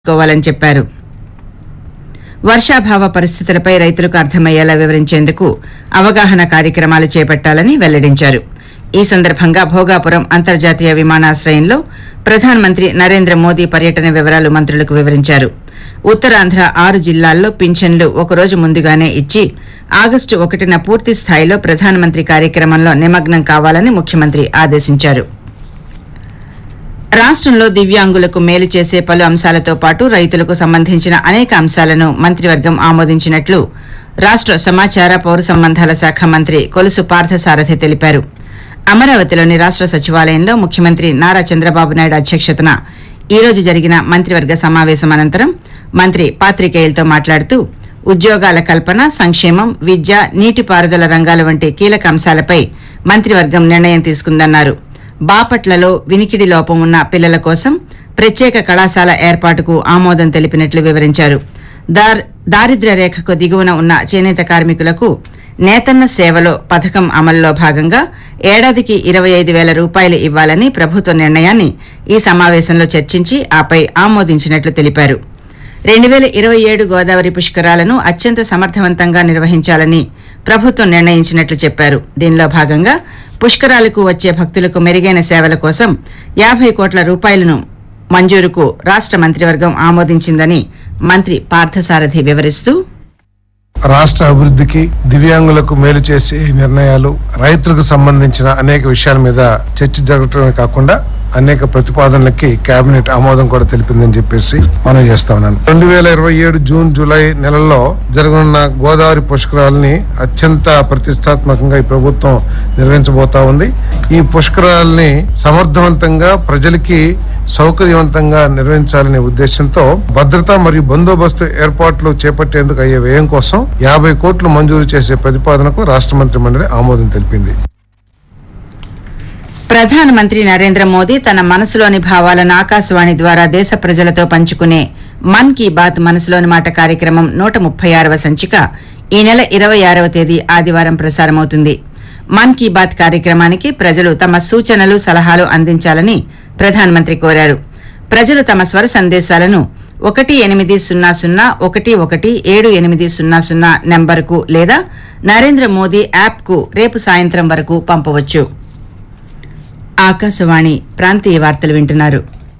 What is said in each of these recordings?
కోవాలని చెప్పారు వర్షాభావ పరిస్థితులపై రైతులకు అర్థమయ్యేలా వివరించేందుకు అవగాహన కార్యక్రమాలు చేపట్టాలని వెల్లడించారు ఈ సందర్భంగా భోగాపురం అంతర్జాతీయ విమానాశ్రయంలో ప్రధానమంత్రి నరేంద్ర మోదీ పర్యటన వివరాలు మంత్రులకు వివరించారు ఉత్తరాంధ్ర ఆరు జిల్లాల్లో పింఛన్లు ఒకరోజు ముందుగానే ఇచ్చి ఆగస్టు ఒకటిన పూర్తి స్థాయిలో ప్రధానమంత్రి కార్యక్రమంలో నిమగ్నం కావాలని ముఖ్యమంత్రి ఆదేశించారు రాష్ట్రంలో దివ్యాంగులకు మేలు చేసే పలు అంశాలతో పాటు రైతులకు సంబంధించిన అనేక అంశాలను మంత్రివర్గం ఆమోదించినట్లు రాష్ట్ర సమాచార పౌర సంబంధాల శాఖ మంత్రి కొలుసు పార్థసారథి తెలిపారు అమరావతిలోని రాష్ట్ర సచివాలయంలో ముఖ్యమంత్రి నారా చంద్రబాబు నాయుడు అధ్యక్షతన ఈ రోజు జరిగిన మంత్రివర్గ సమావేశం అనంతరం మంత్రి పాత్రికేయులతో మాట్లాడుతూ ఉద్యోగాల కల్పన సంక్షేమం విద్య నీటిపారుదల రంగాల వంటి కీలక అంశాలపై మంత్రివర్గం నిర్ణయం తీసుకుందన్నారు బాపట్లలో వినికిడి లోపం ఉన్న పిల్లల కోసం ప్రత్యేక కళాశాల ఏర్పాటుకు ఆమోదం తెలిపినట్లు వివరించారు దార్- దారిద్ర్య రేఖకు దిగువన ఉన్న చేనేత కార్మికులకు నేతన్న సేవలో పథకం అమలులో భాగంగా ఏడాదికి ఇరవై ఐదు వేల రూపాయలు ఇవ్వాలని ప్రభుత్వ నిర్ణయాన్ని ఈ సమావేశంలో చర్చించి ఆపై ఆమోదించినట్లు తెలిపారు రెండు వేల ఇరవై ఏడు గోదావరి పుష్కరాలను అత్యంత సమర్థవంతంగా నిర్వహించాలని ప్రభుత్వం నిర్ణయించినట్లు చెప్పారు దీనిలో భాగంగా పుష్కరాలకు వచ్చే భక్తులకు మెరుగైన సేవల కోసం యాభై కోట్ల రూపాయలను మంజూరుకు రాష్ట్ర మంత్రివర్గం ఆమోదించిందని మంత్రి పార్థసారథి వివరిస్తూ రాష్ట్ర అభివృద్ధికి దివ్యాంగులకు మేలు చేసే నిర్ణయాలు రైతులకు సంబంధించిన అనేక విషయాల మీద చర్చ జరగటమే కాకుండా అనేక ప్రతిపాదనలకి కేబినెట్ ఆమోదం కూడా తెలిపిందని చెప్పేసి మనం చేస్తా ఉన్నాను రెండు వేల ఇరవై ఏడు జూన్ జూలై నెలల్లో జరగనున్న గోదావరి పుష్కరాలని అత్యంత ప్రతిష్టాత్మకంగా ఈ ప్రభుత్వం నిర్వహించబోతా ఉంది ఈ పుష్కరాలని సమర్థవంతంగా ప్రజలకి సౌకర్యవంతంగా నిర్వహించాలనే ఉద్దేశంతో భద్రత మరియు బందోబస్తు ఏర్పాట్లు చేపట్టేందుకు అయ్యే వ్యయం కోసం యాభై కోట్లు మంజూరు చేసే ప్రతిపాదనకు రాష్ట్ర మంత్రి మండలి ఆమోదం తెలిపింది ప్రధానమంత్రి నరేంద్ర మోదీ తన మనసులోని భావాలను ఆకాశవాణి ద్వారా దేశ ప్రజలతో పంచుకునే మన్ కీ బాత్ మనసులోని మాట కార్యక్రమం నూట ముప్పై ఆరవ సంచిక ఈ నెల ఇరవై ఆరవ తేదీ ఆదివారం ప్రసారమవుతుంది మన్ కీ బాత్ కార్యక్రమానికి ప్రజలు తమ సూచనలు సలహాలు అందించాలని ప్రధానమంత్రి కోరారు ప్రజలు తమ స్వర సందేశాలను ఒకటి ఎనిమిది సున్నా సున్నా ఒకటి ఒకటి ఏడు ఎనిమిది సున్నా సున్నా నెంబర్కు లేదా నరేంద్ర మోదీ యాప్కు రేపు సాయంత్రం వరకు పంపవచ్చు ఆకాశవాణి ప్రాంతీయ వార్తలు వింటున్నారు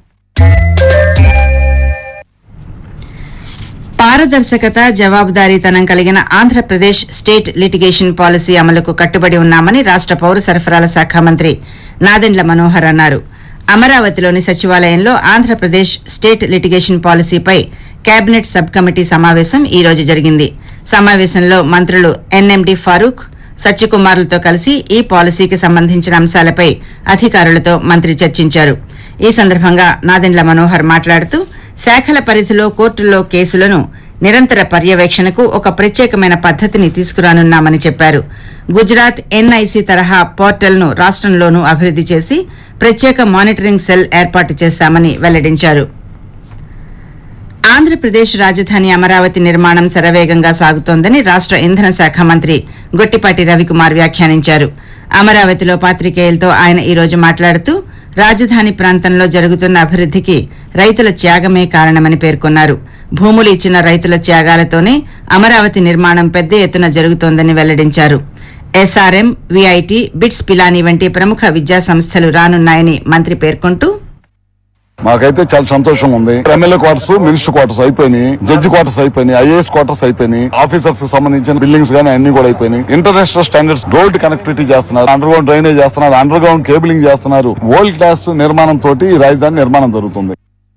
పారదర్శకత జవాబుదారీతనం కలిగిన ఆంధ్రప్రదేశ్ స్టేట్ లిటిగేషన్ పాలసీ అమలుకు కట్టుబడి ఉన్నామని రాష్ట్ర పౌర సరఫరాల శాఖ మంత్రి నాదెండ్ల మనోహర్ అన్నారు అమరావతిలోని సచివాలయంలో ఆంధ్రప్రదేశ్ స్టేట్ లిటిగేషన్ పాలసీపై కేబినెట్ సబ్ కమిటీ సమావేశం ఈ రోజు జరిగింది సమావేశంలో మంత్రులు ఎన్ఎండి ఫారూక్ సత్యకుమార్లతో కలిసి ఈ పాలసీకి సంబంధించిన అంశాలపై అధికారులతో మంత్రి చర్చించారు ఈ సందర్భంగా నాదెండ్ల మనోహర్ మాట్లాడుతూ శాఖల పరిధిలో కోర్టుల్లో కేసులను నిరంతర పర్యవేక్షణకు ఒక ప్రత్యేకమైన పద్దతిని తీసుకురానున్నామని చెప్పారు గుజరాత్ ఎన్ఐసి తరహా పోర్టల్ను రాష్ట్రంలోనూ అభివృద్ది చేసి ప్రత్యేక మానిటరింగ్ సెల్ ఏర్పాటు చేస్తామని వెల్లడించారు ఆంధ్రప్రదేశ్ రాజధాని అమరావతి నిర్మాణం శరవేగంగా సాగుతోందని రాష్ట్ర ఇంధన శాఖ మంత్రి గొట్టిపాటి రవికుమార్ వ్యాఖ్యానించారు అమరావతిలో పాత్రికేయులతో ఆయన ఈ రోజు మాట్లాడుతూ రాజధాని ప్రాంతంలో జరుగుతున్న అభివృద్ధికి రైతుల త్యాగమే కారణమని పేర్కొన్నారు భూములు ఇచ్చిన రైతుల త్యాగాలతోనే అమరావతి నిర్మాణం పెద్ద ఎత్తున జరుగుతోందని వెల్లడించారు ఎస్ఆర్ఎం విఐటి బిట్స్ పిలాని వంటి ప్రముఖ విద్యా సంస్థలు రానున్నాయని మంత్రి పేర్కొంటూ మాకైతే చాలా సంతోషం ఉంది ఎమ్మెల్యే క్వార్టర్స్ మినిస్టర్ క్వార్టర్స్ అయిపోయినాయి జడ్జి క్వార్టర్స్ అయిపోయినాయి ఐఏఎస్ క్వార్టర్స్ అయిపోయినాయి ఆఫీసర్స్ కి సంబంధించిన బిల్డింగ్స్ గానీ అన్ని కూడా అయిపోయినాయి ఇంటర్నేషనల్ స్టాండర్డ్స్ రోడ్ కనెక్టివిటీ చేస్తున్నారు అండర్ గ్రౌండ్ డ్రైనేజ్ చేస్తున్నారు అండర్ గ్రౌండ్ కేబులింగ్ చేస్తున్నారు వరల్డ్ క్లాస్ నిర్మాణం తోటి ఈ రాజధాని నిర్మాణం జరుగుతుంది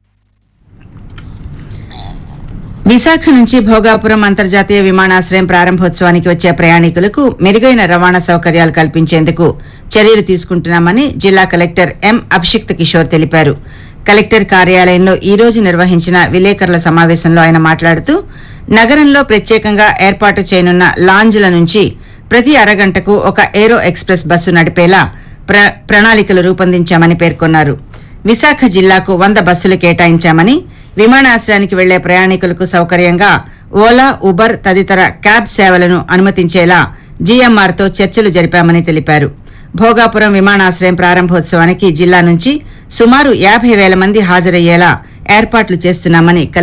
విశాఖ నుంచి భోగాపురం అంతర్జాతీయ విమానాశ్రయం ప్రారంభోత్సవానికి వచ్చే ప్రయాణికులకు మెరుగైన రవాణా సౌకర్యాలు కల్పించేందుకు చర్యలు తీసుకుంటున్నామని జిల్లా కలెక్టర్ ఎం అభిషిక్త్ కిషోర్ తెలిపారు కలెక్టర్ కార్యాలయంలో ఈ రోజు నిర్వహించిన విలేకరుల సమావేశంలో ఆయన మాట్లాడుతూ నగరంలో ప్రత్యేకంగా ఏర్పాటు చేయనున్న లాంజ్ల నుంచి ప్రతి అరగంటకు ఒక ఏరో ఎక్స్ప్రెస్ బస్సు నడిపేలా ప్ర- ప్రణాళికలు రూపొందించామని పేర్కొన్నారు విశాఖ జిల్లాకు వంద బస్సులు కేటాయించామని విమానాశ్రయానికి వెళ్లే ప్రయాణికులకు సౌకర్యంగా ఓలా ఉబర్ తదితర క్యాబ్ సేవలను అనుమతించేలా జీఎంఆర్తో చర్చలు జరిపామని తెలిపారు భోగాపురం విమానాశ్రయం ప్రారంభోత్సవానికి జిల్లా నుంచి సుమారు యాభై వేల మంది హాజరయ్యేలా ఏర్పాట్లు చేస్తున్నామని